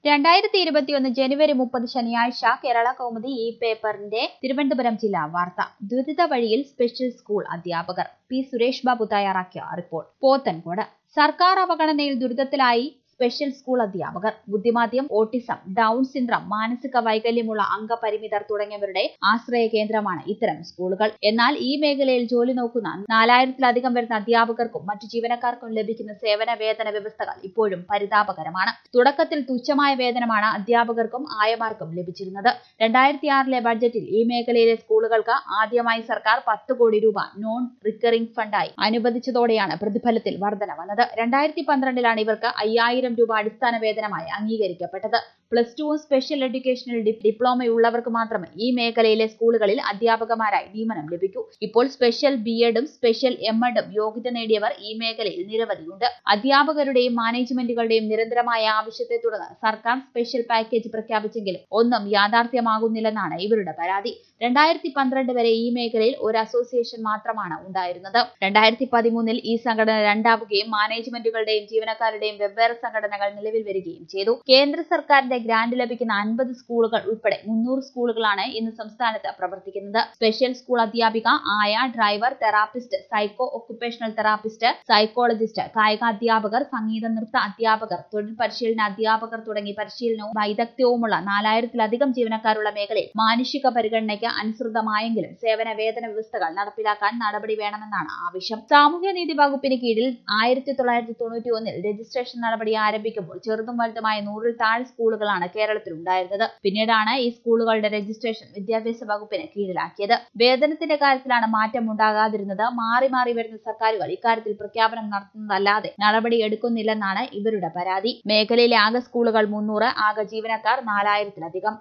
രണ്ടായിരത്തി ഇരുപത്തിയൊന്ന് ജനുവരി മുപ്പത് ശനിയാഴ്ച കേരള കൗമുദി ഈ പേപ്പറിന്റെ തിരുവനന്തപുരം ജില്ലാ വാർത്ത ദുരിത വഴിയിൽ സ്പെഷ്യൽ സ്കൂൾ അധ്യാപകർ പി സുരേഷ് ബാബു തയ്യാറാക്കിയ റിപ്പോർട്ട് പോത്തൻകോട് സർക്കാർ അവഗണനയിൽ ദുരിതത്തിലായി സ്പെഷ്യൽ സ്കൂൾ അധ്യാപകർ ബുദ്ധിമാന്ദ്യം ഓട്ടിസം ഡൗൺ സിൻഡ്രം മാനസിക വൈകല്യമുള്ള അംഗപരിമിതർ തുടങ്ങിയവരുടെ ആശ്രയ കേന്ദ്രമാണ് ഇത്തരം സ്കൂളുകൾ എന്നാൽ ഈ മേഖലയിൽ ജോലി നോക്കുന്ന നാലായിരത്തിലധികം വരുന്ന അധ്യാപകർക്കും മറ്റു ജീവനക്കാർക്കും ലഭിക്കുന്ന സേവന വേതന വ്യവസ്ഥകൾ ഇപ്പോഴും പരിതാപകരമാണ് തുടക്കത്തിൽ തുച്ഛമായ വേതനമാണ് അധ്യാപകർക്കും ആയമാർക്കും ലഭിച്ചിരുന്നത് രണ്ടായിരത്തി ആറിലെ ബഡ്ജറ്റിൽ ഈ മേഖലയിലെ സ്കൂളുകൾക്ക് ആദ്യമായി സർക്കാർ പത്ത് കോടി രൂപ നോൺ റിക്കറിംഗ് ഫണ്ടായി അനുവദിച്ചതോടെയാണ് പ്രതിഫലത്തിൽ വർധന വന്നത് രണ്ടായിരത്തി പന്ത്രണ്ടിലാണ് ഇവർക്ക് അയ്യായിരം രൂപ അടിസ്ഥാന വേതനമായി അംഗീകരിക്കപ്പെട്ടത് പ്ലസ് ടുവും സ്പെഷ്യൽ എഡ്യൂക്കേഷനിൽ ഡിപ്ലോമയുള്ളവർക്ക് മാത്രമേ ഈ മേഖലയിലെ സ്കൂളുകളിൽ അധ്യാപകമാരായി നിയമനം ലഭിക്കൂ ഇപ്പോൾ സ്പെഷ്യൽ ബി എഡും സ്പെഷ്യൽ എം എഡും യോഗ്യത നേടിയവർ ഈ മേഖലയിൽ നിരവധിയുണ്ട് അധ്യാപകരുടെയും മാനേജ്മെന്റുകളുടെയും നിരന്തരമായ ആവശ്യത്തെ തുടർന്ന് സർക്കാർ സ്പെഷ്യൽ പാക്കേജ് പ്രഖ്യാപിച്ചെങ്കിലും ഒന്നും യാഥാർത്ഥ്യമാകുന്നില്ലെന്നാണ് ഇവരുടെ പരാതി രണ്ടായിരത്തി പന്ത്രണ്ട് വരെ ഈ മേഖലയിൽ ഒരു അസോസിയേഷൻ മാത്രമാണ് ഉണ്ടായിരുന്നത് രണ്ടായിരത്തി പതിമൂന്നിൽ ഈ സംഘടന രണ്ടാവുകയും മാനേജ്മെന്റുകളുടെയും ജീവനക്കാരുടെയും വെവ്വേറെ സംഘടനകൾ നിലവിൽ വരികയും ചെയ്തു കേന്ദ്ര സർക്കാരിന്റെ ഗ്രാന്റ് ലഭിക്കുന്ന അൻപത് സ്കൂളുകൾ ഉൾപ്പെടെ മുന്നൂറ് സ്കൂളുകളാണ് ഇന്ന് സംസ്ഥാനത്ത് പ്രവർത്തിക്കുന്നത് സ്പെഷ്യൽ സ്കൂൾ അധ്യാപിക ആയ driver therapist psycho occupational therapist psychologist കായിക അധ്യാപകർ സംഗീത നൃത്ത അധ്യാപകർ തൊഴിൽ പരിശീലന അധ്യാപകർ തുടങ്ങി പരിശീലനവും വൈദഗ്ധ്യവുമുള്ള നാലായിരത്തിലധികം ജീവനക്കാരുള്ള മേഖലയിൽ മാനുഷിക പരിഗണനയ്ക്ക് അനുസൃതമായെങ്കിലും സേവന വേതന വ്യവസ്ഥകൾ നടപ്പിലാക്കാൻ നടപടി വേണമെന്നാണ് ആവശ്യം സാമൂഹ്യനീതി വകുപ്പിന് കീഴിൽ ആയിരത്തി തൊള്ളായിരത്തി തൊണ്ണൂറ്റി ഒന്നിൽ രജിസ്ട്രേഷൻ നടപടി ആരംഭിക്കുമ്പോൾ ചെറുതും വലുതുമായ നൂറിൽ താഴെ സ്കൂളുകളാണ് കേരളത്തിൽ ഉണ്ടായിരുന്നത് പിന്നീടാണ് ഈ സ്കൂളുകളുടെ രജിസ്ട്രേഷൻ വിദ്യാഭ്യാസ വകുപ്പിന് കീഴിലാക്കിയത് വേതനത്തിന്റെ കാര്യത്തിലാണ് മാറ്റം ഉണ്ടാകാതിരുന്നത് മാറി മാറി വരുന്ന സർക്കാരുകൾ ഇക്കാര്യത്തിൽ പ്രഖ്യാപനം നടത്തുന്നതല്ലാതെ നടപടി എടുക്കുന്നില്ലെന്നാണ് ഇവരുടെ പരാതി മേഖലയിലെ ആകെ സ്കൂളുകൾ മുന്നൂറ് ആകെ ജീവനക്കാർ നാലായിരത്തിലധികം